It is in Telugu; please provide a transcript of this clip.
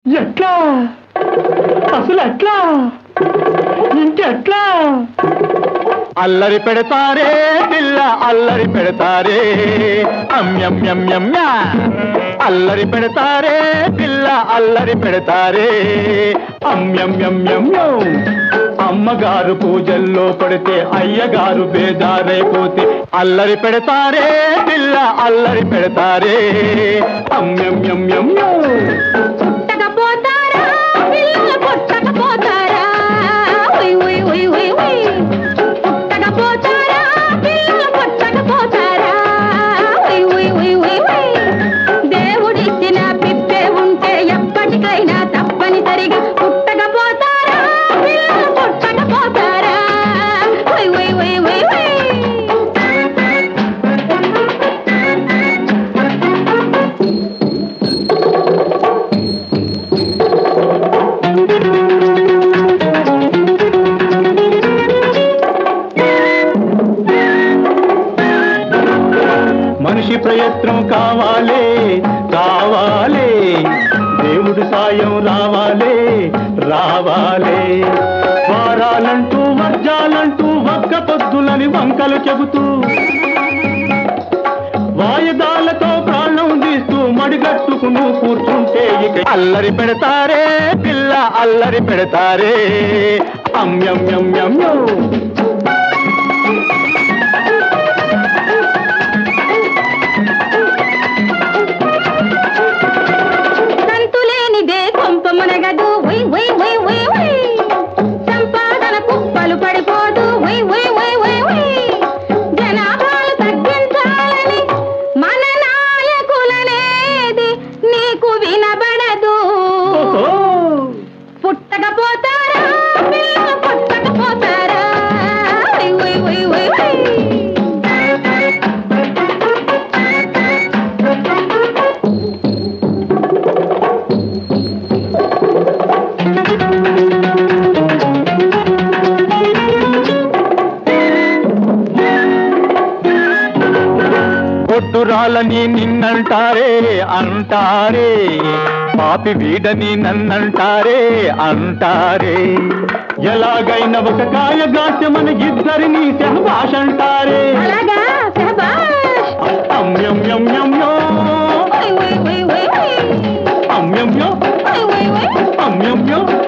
ఎట్లా అసలు ఎట్లా ఇంకెట్లా అల్లరి పెడతారే పిల్ల అల్లరి పెడతారే అమ్యమ్యమ్యమ్య అల్లరి పెడతారే పిల్ల అల్లరి పెడతారే అమ్యమ్యమ్యమ్యో అమ్మగారు పూజల్లో పడితే అయ్యగారు బేదారైపోతే అల్లరి పెడతారే పిల్ల అల్లరి పెడతారే అమ్యమ్యమ్యమ్యో పుట్టకపోతారా పిల్లలు పుట్టకపోతారా ఉయ్ ఉయ్ ఉయ్ ఉయ్ ఉయ్ పుట్టకపోతారా పిల్లలు పుట్టకపోతారా ఉయ్ ఉయ్ ఉయ్ ఉయ్ ఉయ్ దేవుడిచ్చిన పిప్పే ఉంటే ఎప్పటికైనా తప్పనిసరిగా పుట్టకపోతారా పిల్లలు పుట్టకపోతారా ఉయ్ ఉయ్ ఉయ్ ఉయ్ ఉయ్ మనిషి ప్రయత్నం కావాలే కావాలే దేవుడి సాయం రావాలే రావాలే వారాలంటూ వర్జాలంటూ ఒక్క పొద్దులని వంకలు చెబుతూ వాయిదాలతో ప్రాణం తీస్తూ మడిగట్టుకును కూర్చుంటే ఇక అల్లరి పెడతారే పిల్ల అల్లరి పెడతారే అమ్యమ్యమ్యమ్యో సంతులేనిదే కొంప మునగదు ఉయ్ ఉయ్ ఉయ్ ఉయ్ ఉయ్ సంపాదన కుప్పలు పడిపోదు ఉయ్ ఉయ్ ఉయ్ ఉయ్ ఉయ్ జనాభాలు తగ్గించాలని మన నాయకులనేది నీకు వినబడదు ఓహో పుట్టకపోతారా పిల్లలు పుట్టకపోతారా ఉయ్ ఉయ్ ఉయ్ ఉయ్ ఉయ్ కొట్టురాలని నిన్నంటారే అంటారే పాపి వీడని నన్నంటారే అంటారే ఎలాగైనా ఒక కాయగాస్యమని ఇద్దరిని శహభాష అంటారే అలాగా శభాష్ అమ్యమ్యమ్యమ్యో ఉయ్ ఉయ్ ఉయ్ ఉయ్ ఉయ్ అమ్యమ్యో ఉయ్ ఉయ్ ఉయ్ అమ్యమ్యో